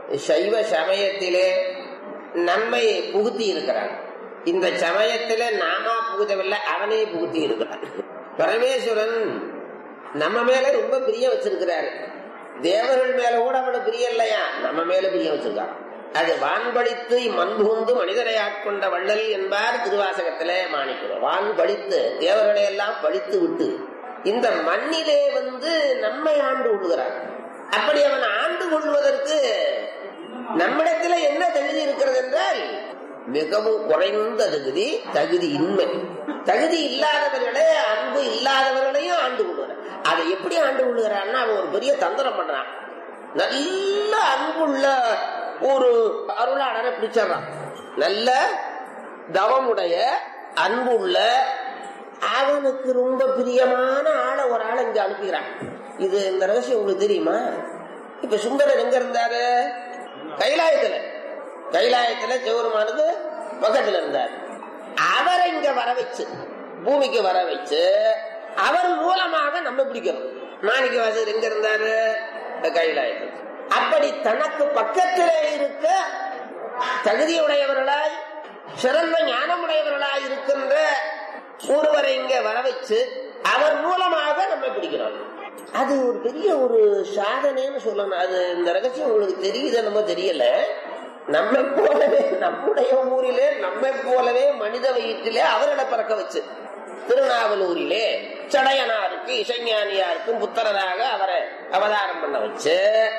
சைவ சமயத்திலே நன்மையை புகுத்தி இருக்கிறான் இந்த சமயத்திலே நாமா புகுதவில்லை அவனே புகுத்தி இருக்கிறான் பரமேஸ்வரன் நம்ம மேல ரொம்ப பிரியம் வச்சிருக்கிறாரு தேவர்கள் மேல கூட அவனுக்கு பிரியம் இல்லையா நம்ம மேல பிரியம் வச்சிருக்கான் அது வான்படித்து மண்புகுந்து மனிதரை ஆட்கொண்ட வள்ளல் என்பார் திருவாசகத்திலே மாணிக்கிறோம் வான் படித்து தேவர்களை எல்லாம் படித்து விட்டு இந்த மண்ணிலே வந்து நம்மை ஆண்டு கொள்ளுகிறான் அப்படி அவன் ஆண்டு கொள்வதற்கு நம்மிடத்துல என்ன தகுதி இருக்கிறது என்றால் மிகவும் குறைந்த தகுதி தகுதி இன்மை தகுதி இல்லாதவர்களே அன்பு இல்லாதவர்களையும் ஆண்டு கொள்கிறான் அதை எப்படி ஆண்டு கொள்கிறான்னா அவன் ஒரு பெரிய தந்திரம் பண்றான் நல்ல அன்புள்ள ஒரு அருளாளரை பிடிச்சிடறான் நல்ல தவமுடைய அன்புள்ள அவனுக்கு ரொம்ப பிரியமான ஆளை ஒரு ஆளை இங்க அனுப்புகிறான் இது இந்த ரகசியம் உங்களுக்கு தெரியுமா இப்ப சுந்தரர் எங்க இருந்தாரு கைலாயத்துல கைலாயத்துல சிவருமானுக்கு பக்கத்துல இருந்தார் அவரை இங்க வர வச்சு பூமிக்கு வர வச்சு அவர் மூலமாக நம்ம பிடிக்கணும் மாணிக்க வாசகர் எங்க இருந்தாரு கைலாயத்தில் அப்படி தனக்கு பக்கத்திலே இருக்க தகுதியுடையவர்களாய் சிறந்த ஞானமுடையவர்களாய் இருக்கின்ற ஒருவரை இங்க வர வச்சு அவர் மூலமாக நம்ம பிடிக்கிறோம் அது ஒரு பெரிய ஒரு சாதனைன்னு சொல்லணும் அது இந்த ரகசியம் உங்களுக்கு தெரியுது என்னமோ தெரியல நம்மை போலவே நம்முடைய ஊரிலே நம்மை போலவே மனித வயிற்றிலே அவர்களை பிறக்க வச்சு திருநாவலூரிலே சடையனாருக்கு இசைஞானியாருக்கும் புத்தரராக அவரை அவதாரம் பண்ண வச்சு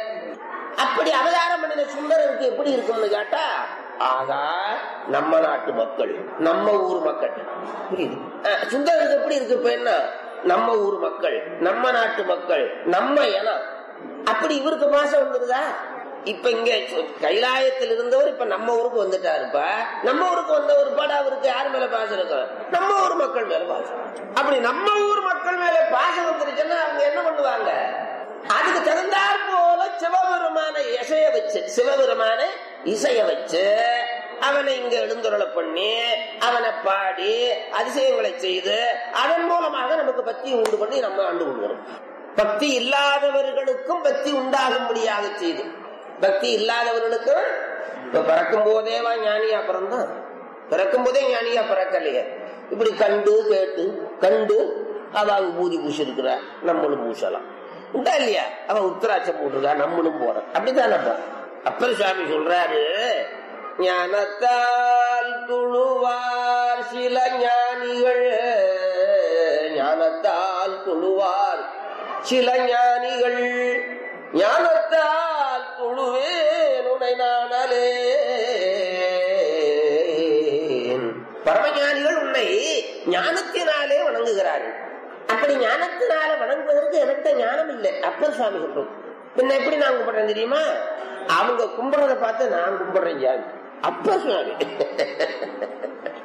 அப்படி அவதாரம் பண்ணின சுந்தரருக்கு எப்படி இருக்கும்னு கேட்டா ஆகா நம்ம நாட்டு மக்கள் நம்ம ஊர் மக்கள் புரியுது அஹ், சுந்தரருக்கு எப்படி இருக்கு இப்ப என்ன நம்ம ஊர் மக்கள் நம்ம நாட்டு மக்கள் நம்ம இனம் அப்படி இவருக்கு பாசம் வந்துருதா இப்ப இங்க கைலாயத்தில் இருந்தவர் இப்ப நம்ம ஊருக்கு வந்துட்டாருப்பா நம்ம ஊருக்கு வந்த ஒரு பாடு அவருக்கு யார் மேல பாசம் இருக்கும் நம்ம ஊர் மக்கள் மேல பாசம் அப்படி நம்ம ஊர் மக்கள் மேல பாசம் வந்துருச்சுன்னா அவங்க என்ன பண்ணுவாங்க அதுக்கு தகுந்தாற் போல சிவபெருமான இசைய வச்சு சிவபெருமான இசைய வச்சு அவனை இங்க எழுந்துருள பண்ணி அவனை பாடி அதிசயங்களை செய்து அதன் மூலமாக நமக்கு பக்தி உண்டு பண்ணி நம்ம ஆண்டு கொள்கிறோம் பக்தி இல்லாதவர்களுக்கும் பக்தி உண்டாகும்படியாக செய்து பக்தி இல்லாதவர்களுக்கும் இப்ப பிறக்கும் போதேவா ஞானியா பிறந்தான் பிறக்கும் போதே ஞானியா பிறக்கலையே இப்படி கண்டு கேட்டு கண்டு அவ பூதி பூசிருக்கிறா நம்மளும் பூசலாம் உண்டா இல்லையா அவன் உத்தராட்சம் போட்டிருக்கா நம்மளும் போறோம் அப்படித்தானப்பா அப்பர் சுவாமி சொல்றாரு ஞானத்தால் துழுவார் சில ஞானிகள் ஞானத்தால் துழுவார் சில ஞானிகள் ஞானத்தால் துழுவேன் உனை நானலே பரமஞானிகள் உன்னை ஞானத்தினாலே வணங்குகிறார்கள் அப்படி ஞானத்தினால வணங்குவதற்கு என்கிட்ட ஞானம் இல்லை அப்பர் சுவாமி சொல்றோம் பின்ன எப்படி நான் கும்பிடுறேன் தெரியுமா அவங்க கும்பிடுறத பார்த்து நான் கும்பிடுறேன் ஜாமி அப்பர் சுவாமி